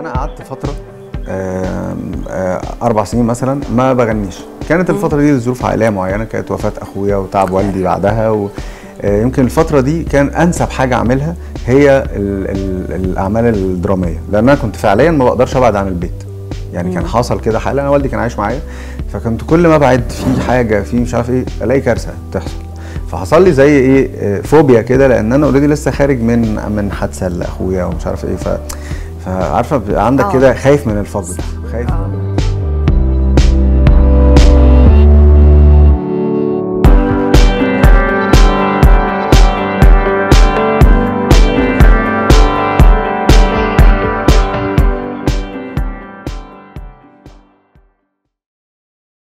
انا قعدت فتره آم، آه، اربع سنين مثلا ما بغنيش كانت الفتره دي لظروف عائليه معينه كانت وفاه اخويا وتعب والدي بعدها و آه، يمكن الفترة دي كان أنسب حاجة أعملها هي ال ال الأعمال الدرامية لأن أنا كنت فعليا ما بقدرش أبعد عن البيت يعني كان حصل كده حالة أنا والدي كان عايش معايا فكنت كل ما أبعد في حاجة في مش عارف إيه ألاقي كارثة تحصل فحصل لي زي ايه آه، فوبيا كده لان انا اوريدي لسه خارج من من حادثه لاخويا ومش عارف ايه ف فعارفه بيبقى عندك آه. كده خايف من الفقد خايف من